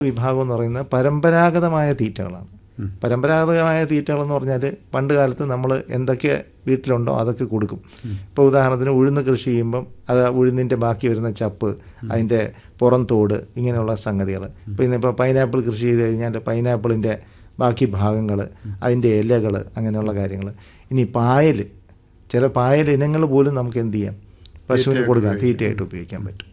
വിഭാഗം എന്ന് പറയുന്നത് പരമ്പരാഗതമായ തീറ്റകളാണ് പരമ്പരാഗതമായ തീറ്റകൾ എന്ന് പറഞ്ഞാൽ പണ്ട് കാലത്ത് നമ്മൾ എന്തൊക്കെ വീട്ടിലുണ്ടോ അതൊക്കെ കൊടുക്കും ഇപ്പോൾ ഉദാഹരണത്തിന് ഉഴുന്ന് കൃഷി ചെയ്യുമ്പം അത് ഉഴുന്നിൻ്റെ ബാക്കി വരുന്ന ചപ്പ് അതിൻ്റെ പുറം തോട് ഇങ്ങനെയുള്ള സംഗതികൾ ഇപ്പോൾ ഇന്നിപ്പോൾ പൈനാപ്പിൾ കൃഷി ചെയ്ത് കഴിഞ്ഞാൽ പൈനാപ്പിളിൻ്റെ ബാക്കി ഭാഗങ്ങൾ അതിൻ്റെ ഇലകൾ അങ്ങനെയുള്ള കാര്യങ്ങൾ ഇനി പായൽ ചില പായൽ ഇനങ്ങൾ പോലും നമുക്ക് എന്ത് ചെയ്യാം പശുവിന് കൊടുക്കാം തീറ്റയായിട്ട് ഉപയോഗിക്കാൻ പറ്റും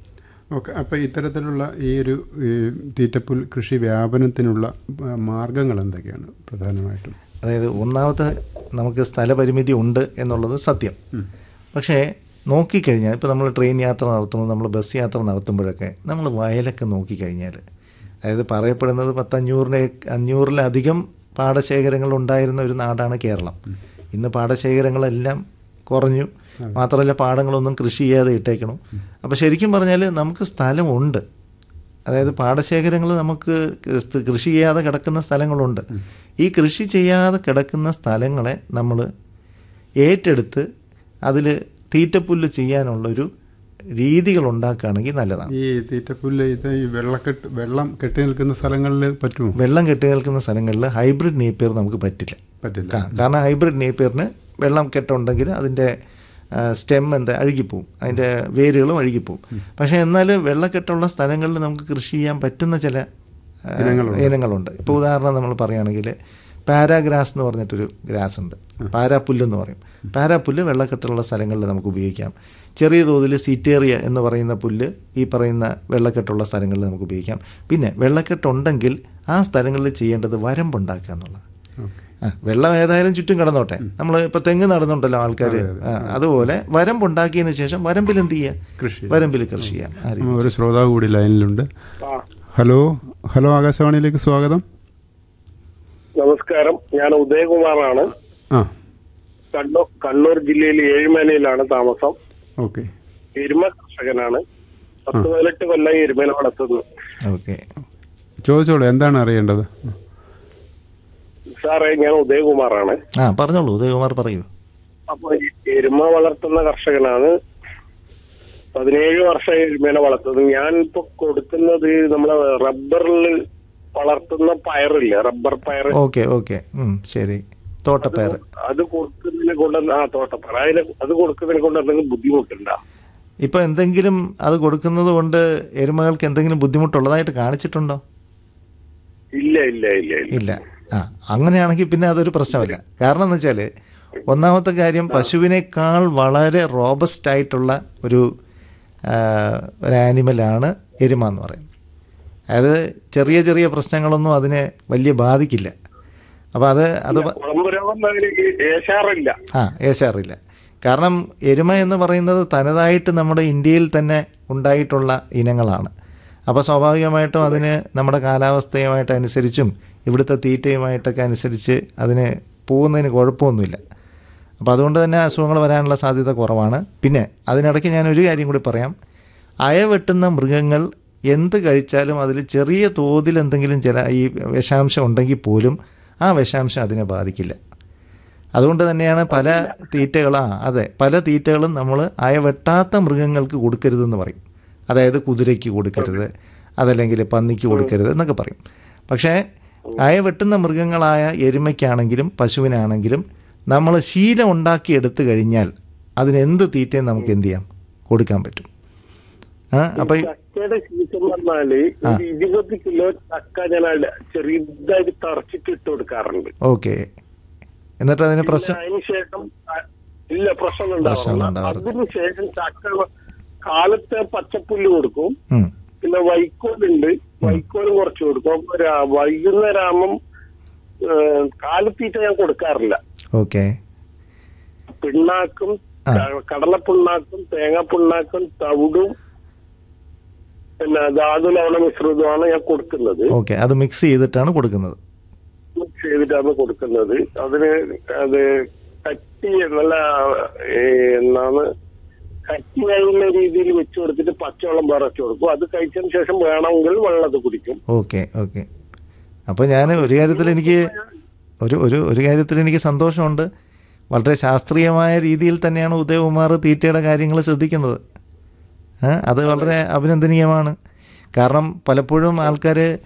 ഓക്കെ അപ്പോൾ ഇത്തരത്തിലുള്ള ഈ ഒരു ഈ തീറ്റപ്പുൽ കൃഷി വ്യാപനത്തിനുള്ള ആ, മാർഗങ്ങൾ എന്തൊക്കെയാണ് പ്രധാനമായിട്ടും അതായത് ഒന്നാമത്തെ നമുക്ക് സ്ഥലപരിമിതി ഉണ്ട് എന്നുള്ളത് സത്യം പക്ഷേ നോക്കിക്കഴിഞ്ഞാൽ ഇപ്പോൾ നമ്മൾ ട്രെയിൻ യാത്ര നടത്തുമ്പോൾ നമ്മൾ ബസ് യാത്ര നടത്തുമ്പോഴൊക്കെ നമ്മൾ വയലൊക്കെ നോക്കിക്കഴിഞ്ഞാൽ അതായത് പറയപ്പെടുന്നത് പത്തഞ്ഞൂറിനെ അഞ്ഞൂറിലധികം പാടശേഖരങ്ങൾ ഉണ്ടായിരുന്ന ഒരു നാടാണ് കേരളം ഇന്ന് പാടശേഖരങ്ങളെല്ലാം കുറഞ്ഞു മാത്രമല്ല പാടങ്ങളൊന്നും കൃഷി ചെയ്യാതെ ഇട്ടേക്കണം അപ്പോൾ ശരിക്കും പറഞ്ഞാൽ നമുക്ക് സ്ഥലമുണ്ട് അതായത് പാടശേഖരങ്ങൾ നമുക്ക് സ് കൃഷി ചെയ്യാതെ കിടക്കുന്ന സ്ഥലങ്ങളുണ്ട് ഈ കൃഷി ചെയ്യാതെ കിടക്കുന്ന സ്ഥലങ്ങളെ നമ്മൾ ഏറ്റെടുത്ത് അതിൽ തീറ്റപ്പുല്ല് ചെയ്യാനുള്ളൊരു രീതികൾ ഉണ്ടാക്കുകയാണെങ്കിൽ നല്ലതാണ് ഈ തീറ്റപ്പുല്ല് ഇത് ഈ വെള്ളക്കെട്ട് വെള്ളം കെട്ടി നിൽക്കുന്ന സ്ഥലങ്ങളിൽ പറ്റുമോ വെള്ളം കെട്ടി നിൽക്കുന്ന സ്ഥലങ്ങളിൽ ഹൈബ്രിഡ് നേപ്പിയർ നമുക്ക് പറ്റില്ല പറ്റില്ല കാ- കാരണം ഹൈബ്രിഡ് നേപ്പിയറിന് വെള്ളം കെട്ടുണ്ടെങ്കിൽ അതിൻ്റെ സ്റ്റെം എന്താ അഴുകിപ്പോവും അതിൻ്റെ വേരുകളും അഴുകിപ്പോവും പക്ഷേ എന്നാൽ വെള്ളക്കെട്ടുള്ള സ്ഥലങ്ങളിൽ നമുക്ക് കൃഷി ചെയ്യാൻ പറ്റുന്ന ചില ആ, ഇനങ്ങളുണ്ട് ഇപ്പോൾ ഉദാഹരണം നമ്മൾ പറയുകയാണെങ്കിൽ പാരാഗ്രാസ് എന്ന് പറഞ്ഞിട്ടൊരു ഗ്രാസ് ഉണ്ട് പാരാപ്പുല്ല് എന്ന് പറയും പാരാപ്പുല്ല് വെള്ളക്കെട്ടുള്ള സ്ഥലങ്ങളിൽ നമുക്ക് ഉപയോഗിക്കാം ചെറിയ തോതിൽ സീറ്റേറിയ എന്ന് പറയുന്ന പുല്ല് ഈ പറയുന്ന വെള്ളക്കെട്ടുള്ള സ്ഥലങ്ങളിൽ നമുക്ക് ഉപയോഗിക്കാം പിന്നെ വെള്ളക്കെട്ടുണ്ടെങ്കിൽ ആ സ്ഥലങ്ങളിൽ ചെയ്യേണ്ടത് വരമ്പുണ്ടാക്കുക എന്നുള്ളത് ഓക്കെ ആ, വെള്ളം ഏതായാലും ചുറ്റും കിടന്നോട്ടെ നമ്മൾ ഇപ്പൊ തെങ്ങ് നടന്നുണ്ടല്ലോ ആൾക്കാർ അതുപോലെ വരമ്പുണ്ടാക്കിയതിന് ശേഷം വരമ്പിൽ എന്ത് കൃഷി ചെയ്യുക വരമ്പിൽ കൃഷി ചെയ്യാം ആ രീതി. ഒരു ശ്രോതാവ് കൂടി ലൈനിലുണ്ട് ഹലോ ഹലോ ആകാശവാണിയിലേക്ക് സ്വാഗതം നമസ്കാരം ഞാൻ ഉദയകുമാറാണ് ആ കണ്ണൂർ കണ്ണൂർ ജില്ലയിൽ ഏഴുമേനയിലാണ് താമസം ഓക്കെ എരുമ കർഷകനാണ് പത്ത് പതിനെട്ട് കൊല്ലം എരുമേന വളർത്തുന്നു ഓക്കെ ചോദിച്ചോളൂ എന്താണ് അറിയേണ്ടത് സാറേ ഞാൻ ഉദയകുമാറാണ് ആ പറഞ്ഞോളൂ ഉദയകുമാർ പറയൂ അപ്പൊ ഈ എരുമ വളർത്തുന്ന കർഷകനാണ് പതിനേഴ് വർഷം എരുമേനെ വളർത്തുന്നത് ഞാൻ ഇപ്പൊ കൊടുക്കുന്നത് നമ്മളെ റബ്ബറിൽ വളർത്തുന്ന പയറില്ല റബ്ബർ പയർ ഓക്കെ ഓക്കെ ഉം, ശരി തോട്ടപ്പയർ അത് കൊടുക്കുന്നതിനെ കൊണ്ട് ആ തോട്ടപ്പയർ അതിന് അത് കൊടുക്കുന്നതിനെ കൊണ്ട് എന്തെങ്കിലും ബുദ്ധിമുട്ടുണ്ടോ ഇപ്പൊ എന്തെങ്കിലും അത് കൊടുക്കുന്നത് കൊണ്ട് എരുമകൾക്ക് എന്തെങ്കിലും ബുദ്ധിമുട്ടുള്ളതായിട്ട് കാണിച്ചിട്ടുണ്ടോ ഇല്ല ഇല്ല ഇല്ല ഇല്ല ഇല്ല ആ അങ്ങനെയാണെങ്കിൽ പിന്നെ അതൊരു പ്രശ്നമല്ല കാരണം എന്ന് വെച്ചാൽ ഒന്നാമത്തെ കാര്യം പശുവിനേക്കാൾ വളരെ റോബസ്റ്റ് ആയിട്ടുള്ള ഒരു ആ, ഒരു ആനിമലാണ് എരുമ എന്ന് പറയുന്നത് അതായത് ചെറിയ ചെറിയ പ്രശ്നങ്ങളൊന്നും അതിനെ വലിയ ബാധിക്കില്ല അപ്പോൾ അത് അത് പ- കുളമ്പ് രോഗം അതിന് ഏശാറില്ല ആ ഏശാറില്ല കാരണം എരുമ എന്ന് പറയുന്നത് തനതായിട്ട് നമ്മുടെ ഇന്ത്യയിൽ തന്നെ ഉണ്ടായിട്ടുള്ള ഇനങ്ങളാണ് അപ്പോൾ സ്വാഭാവികമായിട്ടും അതിന് നമ്മുടെ കാലാവസ്ഥയുമായിട്ട് അനുസരിച്ചും ഇവിടുത്തെ തീറ്റയുമായിട്ടൊക്കെ അനുസരിച്ച് അതിന് പോകുന്നതിന് കുഴപ്പമൊന്നുമില്ല അപ്പോൾ അതുകൊണ്ട് തന്നെ അസുഖങ്ങൾ വരാനുള്ള സാധ്യത കുറവാണ് പിന്നെ അതിനിടയ്ക്ക് ഞാൻ ഒരു കാര്യം കൂടി പറയാം അയ വെട്ടുന്ന മൃഗങ്ങൾ എന്ത് കഴിച്ചാലും അതിൽ ചെറിയ തോതിൽ എന്തെങ്കിലും ചില ഈ വിഷാംശം ഉണ്ടെങ്കിൽ പോലും ആ വിഷാംശം അതിനെ ബാധിക്കില്ല അതുകൊണ്ട് തന്നെയാണ് പല തീറ്റകളും ആ അതെ പല തീറ്റകളും നമ്മൾ അയ വെട്ടാത്ത മൃഗങ്ങൾക്ക് കൊടുക്കരുതെന്ന് പറയും അതായത് കുതിരയ്ക്ക് കൊടുക്കരുത് അതല്ലെങ്കിൽ പന്നിക്ക് കൊടുക്കരുത് എന്നൊക്കെ പറയും പക്ഷേ അയ വെട്ടുന്ന മൃഗങ്ങളായ എരുമയ്ക്കാണെങ്കിലും പശുവിനാണെങ്കിലും നമ്മൾ ശീലം ഉണ്ടാക്കി എടുത്തു കഴിഞ്ഞാൽ അതിന് എന്ത് തീറ്റയും നമുക്ക് എന്ത് ചെയ്യാം കൊടുക്കാൻ പറ്റും ആ അപ്പം ഈ- ചക്കയുടെ സീസൺ പറഞ്ഞാല് ഒരു ഇരുപത് കിലോ ചക്ക ഞാൻ അട- ചെറുതായിട്ട് തറച്ചിട്ട് ഇട്ട് കൊടുക്കാറുണ്ട് ഓക്കെ എന്നിട്ട് അതിന് പ്രശ്നം പിന്നെ അതിന് ശേഷം അ- ഇല്ല പ്രശ്നം പ്രശ്നമൊന്നും ഉണ്ടാവാറില്ല ഉണ്ടാവാറില്ല. അതിന് ശേഷം ചക്ക കാലത്തെ പച്ചപ്പുല്ല് കൊടുക്കും ഉം. പിന്നെ വൈക്കോലുണ്ട് വൈക്കോലും കുറച്ച് കൊടുക്കും അപ്പൊ രാ- വൈകുന്നേരം ആകുമ്പം ഏഹ്, കാലിത്തീറ്റ ഞാൻ കൊടുക്കാറില്ല ഓക്കെ പിണ്ണാക്കും ആ. ക- കടലപ്പിണ്ണാക്കും തേങ്ങാപ്പിണ്ണാക്കും തവിടും പിന്നെ ധാതു ലവണ മിശ്രിതമാണ് ഞാൻ കൊടുക്കുന്നത് ഓക്കെ അത് മിക്സ് ചെയ്തിട്ടാണ് കൊടുക്കുന്നത് മിക്സ് ചെയ്തിട്ടാണ് കൊടുക്കുന്നത് അതിന് അത് കട്ടി നല്ല ഏ, എന്താണ് കട്ടിയായുള്ള രീതിയിൽ വെച്ച് കൊടുത്തിട്ട് പച്ചവെള്ളം വിറച്ച് കൊടുക്കും അത് കഴിച്ചതിന് ശേഷം വേണമെങ്കിൽ വെള്ളം അത് കുടിക്കും ഓക്കെ ഓക്കെ അപ്പോൾ ഞാൻ ഒരു കാര്യത്തിൽ എനിക്ക് ഒരു ഒരു ഒരു കാര്യത്തിൽ എനിക്ക് സന്തോഷമുണ്ട് വളരെ ശാസ്ത്രീയമായ രീതിയിൽ തന്നെയാണ് ഉദയകുമാർ തീറ്റയുടെ കാര്യങ്ങൾ ശ്രദ്ധിക്കുന്നത് ഏ, അത് വളരെ അഭിനന്ദനീയമാണ് കാരണം പലപ്പോഴും ആൾക്കാർ